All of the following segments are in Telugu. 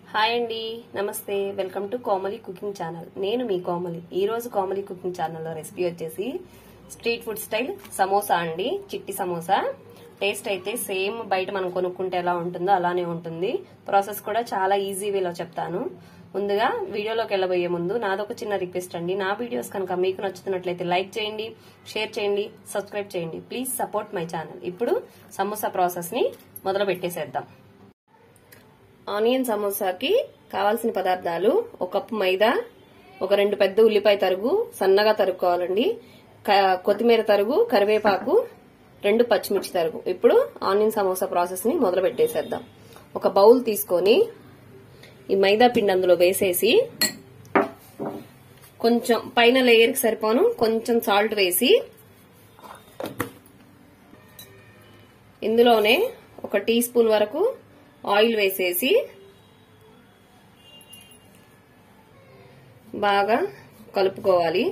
హాయ్ అండి నమస్తే welcome to Komali cooking channel నేను మీ కోమలి ఈ రోజు కోమలి కుకింగ్ ఛానల్లో రెసిపీ వచ్చేసి స్ట్రీట్ ఫుడ్ స్టైల్ సమోసా అండి చిట్టి సమోసా టేస్ట్ అయితే సేమ్ బయట మనం కొనుక్కుంటే ఎలా ఉంటుందో అలానే ఉంటుంది ప్రాసెస్ కూడా చాలా ఈజీ వేలో చెప్తాను ముందుగా వీడియోలోకి వెళ్ళబోయే ముందు నాదొక చిన్న రిక్వెస్ట్ అండి నా వీడియోస్ కనుక మీకు నచ్చుతున్నట్లయితే లైక్ చేయండి షేర్ చేయండి సబ్స్క్రైబ్ చేయండి ప్లీజ్ సపోర్ట్ మై ఛానల్ ఇప్పుడు సమోసా ప్రాసెస్ ని మొదలు పెట్టేసేద్దాం ఆనియన్ సమోసాకి కావాల్సిన పదార్థాలు ఒక కప్పు మైదా ఒక రెండు పెద్ద ఉల్లిపాయ తరుగు సన్నగా తరుక్కోవాలండి క- కొత్తిమీర తరుగు కరివేపాకు రెండు పచ్చిమిర్చి తరుగు ఇప్పుడు ఆనియన్ సమోసా ప్రాసెస్ ని మొదలు పెట్టేసేద్దాం ఒక బౌల్ తీసుకొని ఈ మైదా పిండి అందులో వేసేసి కొంచెం పైన లేయర్ కి సరిపోను కొంచెం సాల్ట్ వేసి ఇందులోనే ఒక టీ స్పూన్ వరకు ఆయిల్ వేసేసి బాగా కలుపుకోవాలి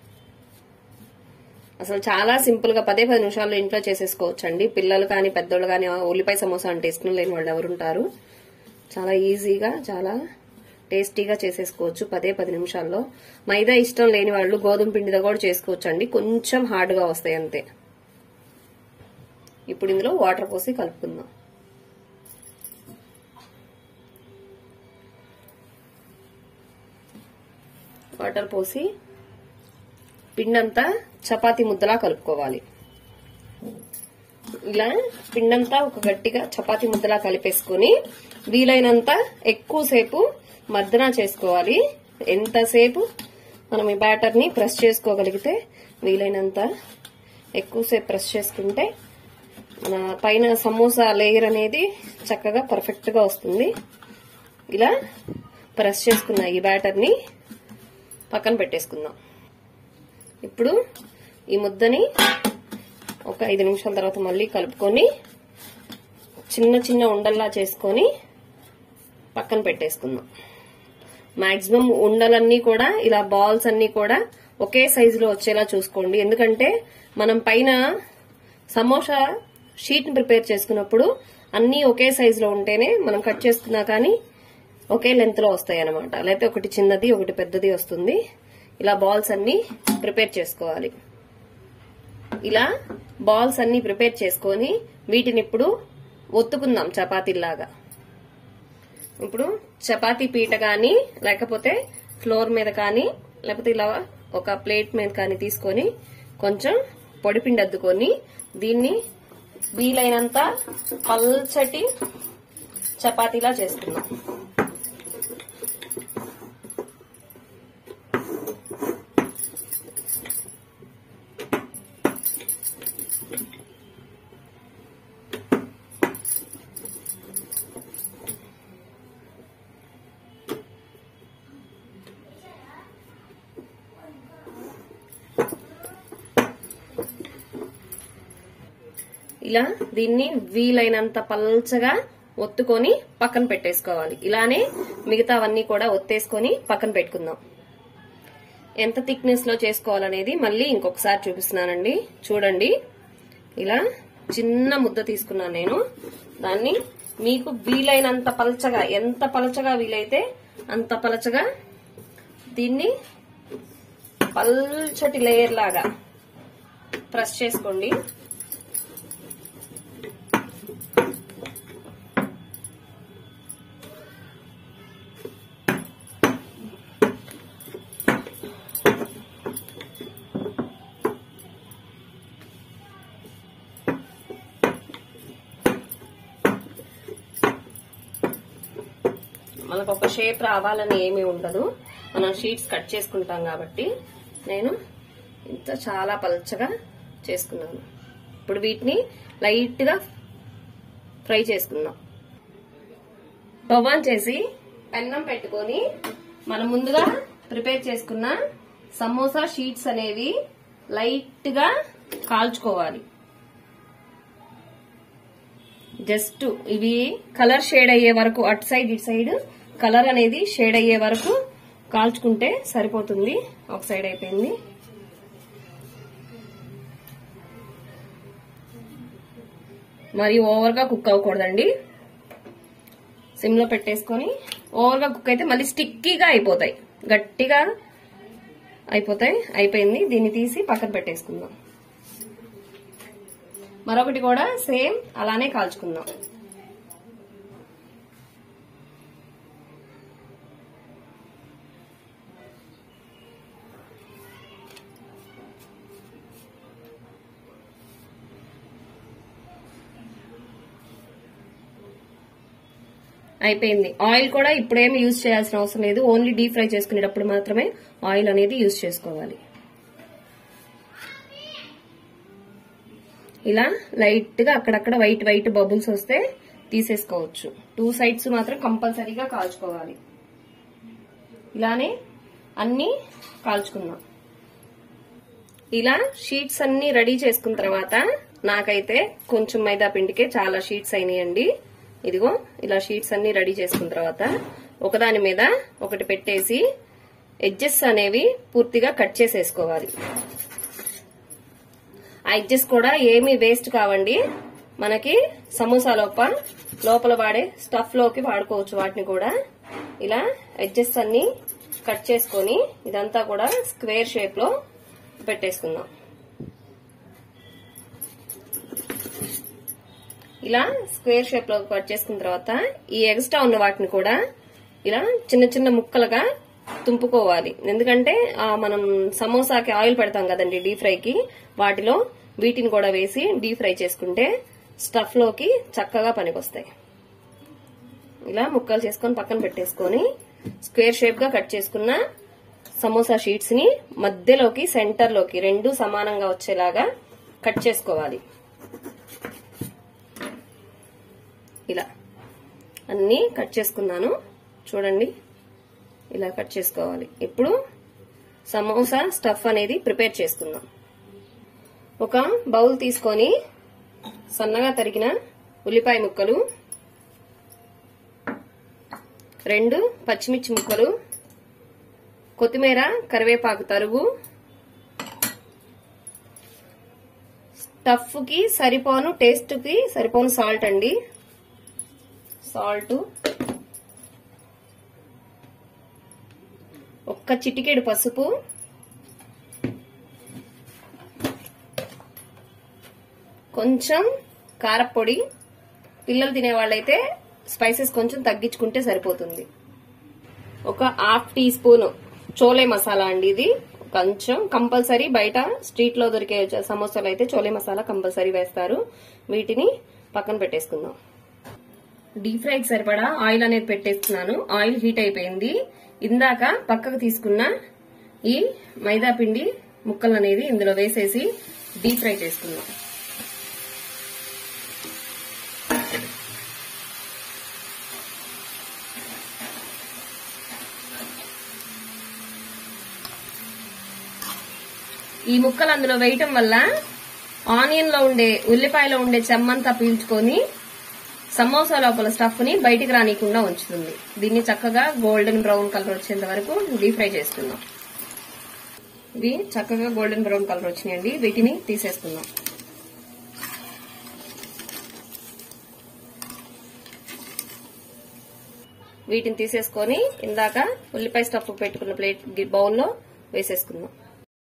అసలు చాలా సింపుల్ గా పదే పది నిమిషాల్లో ఇంట్లో చేసేసుకోవచ్చు అండి పిల్లలు కానీ పెద్దోళ్ళు కానీ ఉల్లిపాయ సమోసా అంటే ఇష్టం లేని వాళ్ళు ఎవరుంటారు చాలా ఈజీగా చాలా టేస్టీగా చేసేసుకోవచ్చు పదే పది నిమిషాల్లో మైదా ఇష్టం లేని వాళ్ళు గోధుమ పిండితో కూడా చేసుకోవచ్చు అండి కొంచెం హార్డ్ గా వస్తాయి అంతే ఇప్పుడు ఇందులో వాటర్ పోసి కలుపుకుందాం వాటర్ పోసి పిండంతా చపాతీ ముద్దలా కలుపుకోవాలి ఇలా పిండంతా ఒక గట్టిగా చపాతీ ముద్దలా కలిపేసుకుని వీలైనంత ఎక్కువసేపు మర్దన చేసుకోవాలి ఎంతసేపు మనం ఈ బ్యాటర్ ని ప్రెస్ చేసుకోగలిగితే వీలైనంత ఎక్కువసేపు ప్రెస్ చేసుకుంటే మన పైన సమోసా లేయర్ అనేది చక్కగా పర్ఫెక్ట్ గా వస్తుంది ఇలా ప్రెస్ చేసుకున్న ఈ బ్యాటర్ ని పక్కన పెట్టేసుకుందాం ఇప్పుడు ఈ ముద్దని ఒక ఐదు నిమిషాల తర్వాత మళ్ళీ కలుపుకొని చిన్న చిన్న ఉండల్లా చేసుకొని పక్కన పెట్టేసుకుందాం మాక్సిమం ఉండలన్నీ కూడా ఇలా బాల్స్ అన్ని కూడా ఒకే సైజులో వచ్చేలా చూసుకోండి ఎందుకంటే మనం పైన సమోసా షీట్ ని ప్రిపేర్ చేసుకున్నప్పుడు అన్ని ఒకే సైజులో ఉంటేనే మనం కట్ చేసుకున్నా కానీ ఒకే లెంత్ లో వస్తాయి అనమాట లేకపోతే ఒకటి చిన్నది ఒకటి పెద్దది వస్తుంది ఇలా బాల్స్ అన్ని ప్రిపేర్ చేసుకోవాలి ఇలా బాల్స్ అన్ని ప్రిపేర్ చేసుకొని వీటిని ఇప్పుడు ఒత్తుకుందాం చపాతీలాగా ఇప్పుడు చపాతీ పీట కానీ లేకపోతే ఫ్లోర్ మీద కానీ లేకపోతే ఇలా ఒక ప్లేట్ మీద కానీ తీసుకొని కొంచెం పొడిపిండి అద్దుకొని దీన్ని వీలైనంత పల్చటి చపాతీలా చేసుకుందాం ఇలా దీన్ని వీలైనంత పల్చగా ఒత్తుకొని పక్కన పెట్టేసుకోవాలి ఇలానే మిగతావన్నీ కూడా ఒత్తేసుకొని పక్కన పెట్టుకుందాం ఎంత థిక్నెస్ లో చేసుకోవాలనేది మళ్ళీ ఇంకొకసారి చూపిస్తున్నానండి చూడండి ఇలా చిన్న ముద్ద తీసుకున్నాను నేను దాన్ని మీకు వీలైనంత పలచగా ఎంత పలచగా వీలైతే అంత పలచగా దీన్ని పల్చటి లేయర్ లాగా ప్రెస్ చేసుకోండి మనకు ఒక షేప్ రావాలని ఏమీ ఉండదు మనం షీట్స్ కట్ చేసుకుంటాం కాబట్టి నేను ఇంత చాలా పల్చగా చేసుకున్నాను ఇప్పుడు వీటిని లైట్ గా ఫ్రై చేసుకుందాం బొవ్వాన్ చేసి పెన్నం పెట్టుకొని మనం ముందుగా ప్రిపేర్ చేసుకున్న సమోసా షీట్స్ అనేవి లైట్ గా కాల్చుకోవాలి జస్ట్ ఇవి కలర్ షేడ్ అయ్యే వరకు అటు సైడ్ ఇటు సైడ్ కలర్ అనేది షేడ్ అయ్యే వరకు కాల్చుకుంటే సరిపోతుంది ఒక సైడ్ అయిపోయింది మరి ఓవర్ గా కుక్ అవ్వకూడదండి సిమ్ లో పెట్టేసుకొని ఓవర్గా కుక్ అయితే మళ్ళీ స్టిక్కీగా అయిపోతాయి గట్టిగా అయిపోతాయి అయిపోయింది దీన్ని తీసి పక్కన పెట్టేసుకుందాం మరొకటి కూడా సేమ్ అలానే కాల్చుకుందాం అయిపోయింది ఆయిల్ కూడా ఇప్పుడేమి యూజ్ చేయాల్సిన అవసరం లేదు ఓన్లీ డీప్ ఫ్రై చేసుకునేటప్పుడు మాత్రమే ఆయిల్ అనేది యూజ్ చేసుకోవాలి ఇలా లైట్ గా అక్కడక్కడ వైట్ వైట్ బబుల్స్ వస్తే తీసేసుకోవచ్చు టూ సైడ్స్ మాత్రం కంపల్సరీగా కాల్చుకోవాలి ఇలానే అన్ని కాల్చుకుందాం ఇలా షీట్స్ అన్ని రెడీ చేసుకున్న తర్వాత నాకైతే కొంచెం మైదా పిండికే చాలా షీట్స్ అయినాయండి ఇదిగో ఇలా షీట్స్ అన్ని రెడీ చేసుకున్న తర్వాత ఒకదాని మీద ఒకటి పెట్టేసి ఎడ్జెస్ అనేవి పూర్తిగా కట్ చేసేసుకోవాలి ఆ ఎడ్జెస్ కూడా ఏమీ వేస్ట్ కావండి మనకి సమోసా లోప లోపల వాడే స్టఫ్ లోకి వాడుకోవచ్చు వాటిని కూడా ఇలా ఎడ్జెస్ అన్ని కట్ చేసుకొని ఇదంతా కూడా స్క్వేర్ షేప్ లో పెట్టేసుకుందాం ఇలా స్క్వేర్ షేప్ లో కట్ చేసుకున్న తర్వాత ఈ ఎక్స్ట్రా ఉన్న వాటిని కూడా ఇలా చిన్న చిన్న ముక్కలుగా తుంపుకోవాలి ఎందుకంటే ఆ, మనం సమోసాకి ఆయిల్ పెడతాం కదండి డీప్ ఫ్రైకి వాటిలో వీటిని కూడా వేసి డీప్ ఫ్రై చేసుకుంటే స్టఫ్ లోకి చక్కగా పనికొస్తాయి ఇలా ముక్కలు చేసుకొని పక్కన పెట్టేసుకొని స్క్వేర్ షేప్ గా కట్ చేసుకున్న సమోసా షీట్స్ ని మధ్యలోకి సెంటర్ లోకి రెండు సమానంగా వచ్చేలాగా కట్ చేసుకోవాలి ఇలా అన్ని కట్ చేసుకున్నాను చూడండి ఇలా కట్ చేసుకోవాలి ఇప్పుడు సమోసా స్టఫ్ అనేది ప్రిపేర్ చేసుకుందాం ఒక బౌల్ తీసుకొని సన్నగా తరిగిన ఉల్లిపాయ ముక్కలు రెండు పచ్చిమిర్చి ముక్కలు కొత్తిమీర కరివేపాకు తరుగు స్టఫ్ కి సరిపోను టేస్ట్ కి సరిపోను సాల్ట్ అండి సాల్ట్ ఒక్క చిటికెడు పసుపు కొంచెం కారపొడి పిల్లలు తినే వాళ్ళైతే స్పైసెస్ కొంచెం తగ్గించుకుంటే సరిపోతుంది ఒక half teaspoon chole masala అండి ఇది కొంచెం కంపల్సరీ బయట స్ట్రీట్ లో దొరికే సమోసాలు అయితే చోలే మసాలా కంపల్సరీ వేస్తారు వీటిని పక్కన పెట్టేసుకుందాం డీప్ ఫ్రైకి సరిపడా ఆయిల్ అనేది పెట్టేస్తున్నాను ఆయిల్ హీట్ అయిపోయింది ఇందాక పక్కకు తీసుకున్న ఈ మైదా పిండి ముక్కలు అనేది ఇందులో వేసేసి డీప్ ఫ్రై చేసుకుందాం ఈ ముక్కలు అందులో వేయటం వల్ల ఆనియన్ లో ఉండే ఉల్లిపాయలో ఉండే చెమ్మంతా పీల్చుకొని సమోసా లోపల స్టఫ్ ని బయటికి రానికుండా ఉంచుతుంది దీన్ని చక్కగా గోల్డెన్ బ్రౌన్ కలర్ వచ్చేంత వరకు డీప్ ఫ్రై చేసుకుందాం ఇవి చక్కగా గోల్డెన్ బ్రౌన్ కలర్ వచ్చినాయండి వీటిని తీసేసుకుందాం వీటిని తీసేసుకొని ఇందాక ఉల్లిపాయ స్టఫ్ పెట్టుకున్న ప్లేట్ బౌల్లో వేసేసుకుందాం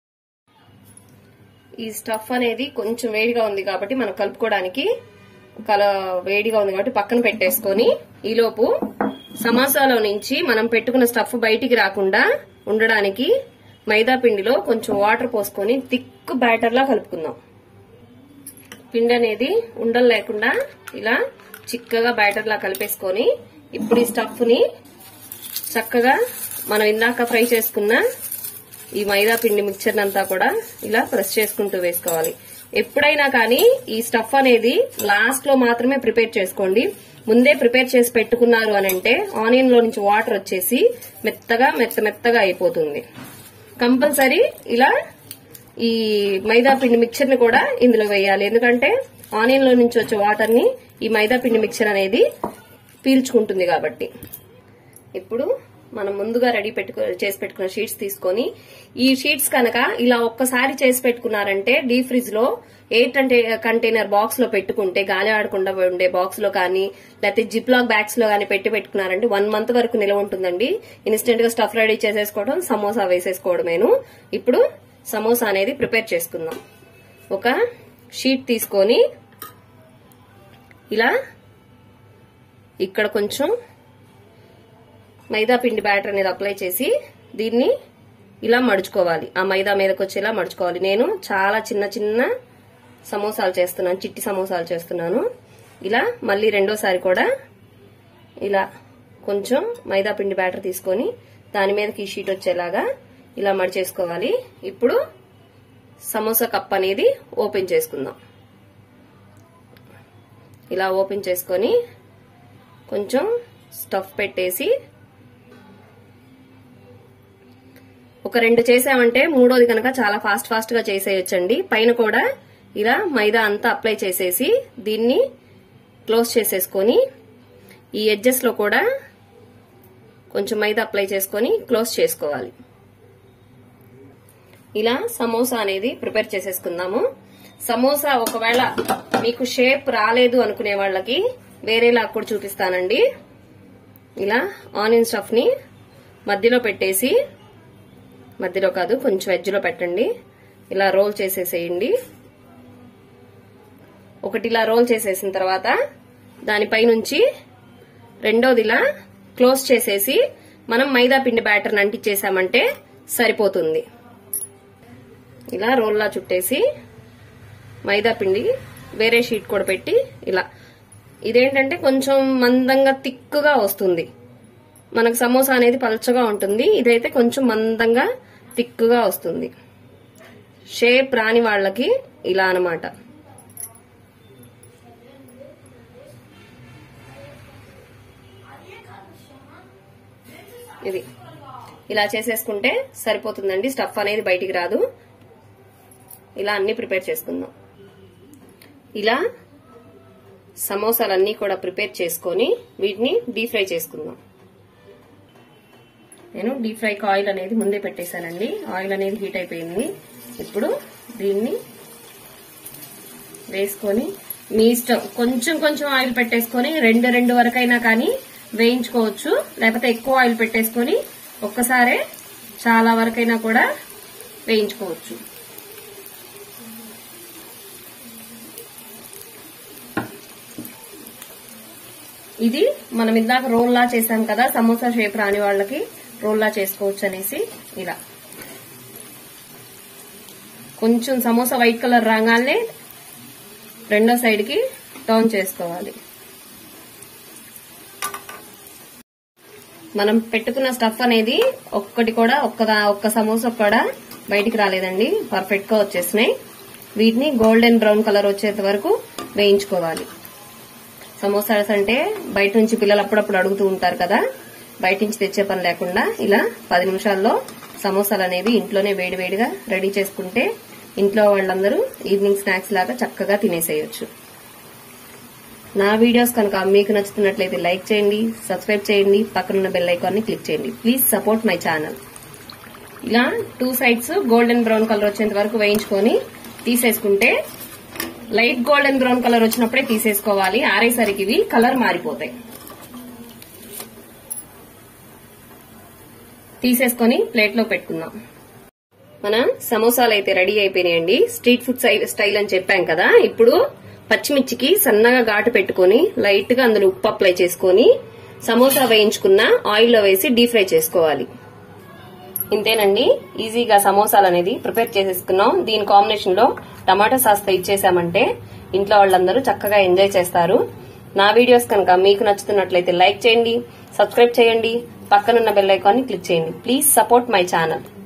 ఈ స్టఫ్ అనేది కొంచెం వేడిగా ఉంది కాబట్టి మనం కలుపుకోవడానికి కల వేడిగా ఉంది కాబట్టి పక్కన పెట్టేసుకొని ఈలోపు సమోసాలో నుంచి మనం పెట్టుకున్న స్టఫ్ బయటికి రాకుండా ఉండడానికి మైదా పిండిలో కొంచెం వాటర్ పోసుకొని థిక్ బ్యాటర్ లా కలుపుకుందాం పిండి అనేది ఉండలు లేకుండా ఇలా చిక్కగా బ్యాటర్ లా కలిపేసుకొని ఇప్పుడు ఈ స్టఫ్ ని చక్కగా మనం ఇందాక ఫ్రై చేసుకున్న ఈ మైదా పిండి మిక్చర్ అంతా కూడా ఇలా ప్రెస్ చేసుకుంటూ వేసుకోవాలి ఎప్పుడైనా కానీ ఈ స్టఫ్ అనేది లాస్ట్ లో మాత్రమే ప్రిపేర్ చేసుకోండి ముందే ప్రిపేర్ చేసి పెట్టుకున్నారు అని అంటే ఆనియన్ లో నుంచి వాటర్ వచ్చేసి మెత్తగా మెత్త మెత్తగా అయిపోతుంది కంపల్సరీ ఇలా ఈ మైదా పిండి మిక్చర్ ని కూడా ఇందులో వేయాలి ఎందుకంటే ఆనియన్ లో నుంచి వచ్చే వాటర్ ని ఈ మైదా పిండి మిక్చర్ అనేది పీల్చుకుంటుంది కాబట్టి ఇప్పుడు మనం ముందుగా రెడీ పెట్టుకు చేసి పెట్టుకున్న షీట్స్ తీసుకొని ఈ షీట్స్ కనుక ఇలా ఒక్కసారి చేసి పెట్టుకున్నారంటే డీప్ ఫ్రిడ్జ్ లో ఎయిట్ కంటైనర్ బాక్స్ లో పెట్టుకుంటే గాలి ఆడకుండా ఉండే బాక్స్ లో కానీ లేకపోతే జిప్ లాక్ బ్యాగ్స్ లో కానీ పెట్టి పెట్టుకున్నారంటే వన్ మంత్ వరకు నిలవ ఉంటుందండి ఇన్స్టెంట్ గా స్టఫ్ రెడీ చేసేసుకోవడం సమోసా వేసేసుకోవడమేను ఇప్పుడు సమోసా అనేది ప్రిపేర్ చేసుకుందాం ఒక షీట్ తీసుకొని ఇలా ఇక్కడ కొంచెం మైదా పిండి బ్యాటర్ అనేది అప్లై చేసి దీన్ని ఇలా మడుచుకోవాలి ఆ మైదా మీదకి వచ్చేలా మడుచుకోవాలి నేను చాలా చిన్న చిన్న సమోసాలు చేస్తున్నాను చిట్టి సమోసాలు చేస్తున్నాను ఇలా మళ్ళీ రెండోసారి కూడా ఇలా కొంచెం మైదా పిండి బ్యాటర్ తీసుకొని దాని మీదకి ఈ షీట్ వచ్చేలాగా ఇలా మడిచేసుకోవాలి ఇప్పుడు సమోసా కప్ అనేది ఓపెన్ చేసుకుందాం ఇలా ఓపెన్ చేసుకొని కొంచెం స్టఫ్ పెట్టేసి ఒక రెండు చేసామంటే మూడోది కనుక చాలా ఫాస్ట్ ఫాస్ట్ గా చేసేయొచ్చండి పైన కూడా ఇలా మైదా అంతా అప్లై చేసేసి దీన్ని క్లోజ్ చేసేసుకొని ఈ ఎడ్జెస్ లో కూడా కొంచెం మైదా అప్లై చేసుకొని క్లోజ్ చేసుకోవాలి ఇలా సమోసా అనేది ప్రిపేర్ చేసేసుకుందాము సమోసా ఒకవేళ మీకు షేప్ రాలేదు అనుకునే వాళ్ళకి వేరేలా కూడా చూపిస్తానండి ఇలా ఆనియన్ స్టఫ్ ని మధ్యలో పెట్టేసి మధ్యలో కాదు కొంచెం ఎడ్జ్లో పెట్టండి ఇలా రోల్ చేసేసేయండి ఒకటి ఇలా రోల్ చేసేసిన తర్వాత దానిపై నుంచి రెండోది ఇలా క్లోజ్ చేసేసి మనం మైదా పిండి బ్యాటర్ని అంటించేసామంటే సరిపోతుంది ఇలా రోల్లా చుట్టేసి మైదా పిండి వేరే షీట్ కూడా పెట్టి ఇలా ఇదేంటంటే కొంచెం మందంగా తిక్కుగా వస్తుంది మనకు సమోసా అనేది పలచగా ఉంటుంది ఇదైతే కొంచెం మందంగా తిక్కుగా వస్తుంది షేప్ రాని వాళ్ళకి ఇలా అనమాట ఇది ఇలా చేసేసుకుంటే సరిపోతుందండి స్టఫ్ అనేది బయటికి రాదు ఇలా అన్ని ప్రిపేర్ చేసుకుందాం ఇలా సమోసాలన్నీ కూడా ప్రిపేర్ చేసుకొని వీటిని డీప్ ఫ్రై చేసుకుందాం నేను డీప్ ఫ్రైకి ఆయిల్ అనేది ముందే పెట్టేశానండి ఆయిల్ అనేది హీట్ అయిపోయింది ఇప్పుడు దీన్ని వేసుకొని మీ ఇష్టం కొంచెం కొంచెం ఆయిల్ పెట్టేసుకొని రెండు రెండు వరకైనా కానీ వేయించుకోవచ్చు లేకపోతే ఎక్కువ ఆయిల్ పెట్టేసుకొని ఒక్కసారే చాలా వరకైనా కూడా వేయించుకోవచ్చు ఇది మనం ఇందాక రోల్లా చేసాం కదా సమోసా షేప్ రాని వాళ్ళకి రోల్లా చేసుకోవచ్చు అనేసి ఇలా కొంచెం సమోసా వైట్ కలర్ రాగానే రెండో సైడ్ కి టర్న్ చేసుకోవాలి మనం పెట్టుకున్న స్టఫ్ అనేది ఒక్కటి కూడా ఒక్క ఒక్క సమోసా కూడా బయటికి రాలేదండి పర్ఫెక్ట్ గా వచ్చేసినాయి వీటిని గోల్డెన్ బ్రౌన్ కలర్ వచ్చేంత వరకు వేయించుకోవాలి సమోసాస్ అంటే బయట నుంచి పిల్లలు అప్పుడప్పుడు అడుగుతూ ఉంటారు కదా బయట నుంచి తెచ్చే పని లేకుండా ఇలా పది నిమిషాల్లో సమోసాలు అనేవి ఇంట్లోనే వేడివేడిగా రెడీ చేసుకుంటే ఇంట్లో వాళ్ళందరూ ఈవినింగ్ స్నాక్స్ లాగా చక్కగా తినేసేయచ్చు నా వీడియోస్ కనుక మీకు నచ్చుతున్నట్లయితే లైక్ చేయండి సబ్స్క్రైబ్ చేయండి పక్కనున్న బెల్ ఐకాన్ని క్లిక్ చేయండి ప్లీజ్ సపోర్ట్ మై ఛానల్ ఇలా two sides golden brown colour వచ్చేంత వరకు వేయించుకొని తీసేసుకుంటే లైట్ గోల్డెన్ బ్రౌన్ కలర్ వచ్చినప్పుడే తీసేసుకోవాలి ఆరేసరికి ఇవి కలర్ మారిపోతాయి తీసేసుకొని ప్లేట్ లో పెట్టుకుందాం మన సమోసాలు అయితే రెడీ అయిపోయినాయండి స్ట్రీట్ ఫుడ్ స్టైల్ అని చెప్పాం కదా ఇప్పుడు పచ్చిమిర్చికి సన్నగా ఘాటు పెట్టుకొని లైట్ గా అందులో ఉప్పు అప్లై చేసుకొని సమోసా వేయించుకున్న ఆయిల్లో వేసి డీప్ ఫ్రై చేసుకోవాలి ఇంతేనండి ఈజీగా సమోసాలు అనేది ప్రిపేర్ చేసేసుకున్నాం దీని కాంబినేషన్ లో టమాటా సాస్ తో ఇచ్చేసామంటే ఇంట్లో వాళ్ళందరూ చక్కగా ఎంజాయ్ చేస్తారు నా వీడియోస్ కనుక మీకు నచ్చుతున్నట్లయితే లైక్ చేయండి సబ్స్క్రైబ్ చేయండి పక్కనున్న బెల్ ఐకాన్ ని క్లిక్ చేయండి ప్లీజ్ సపోర్ట్ మై ఛానల్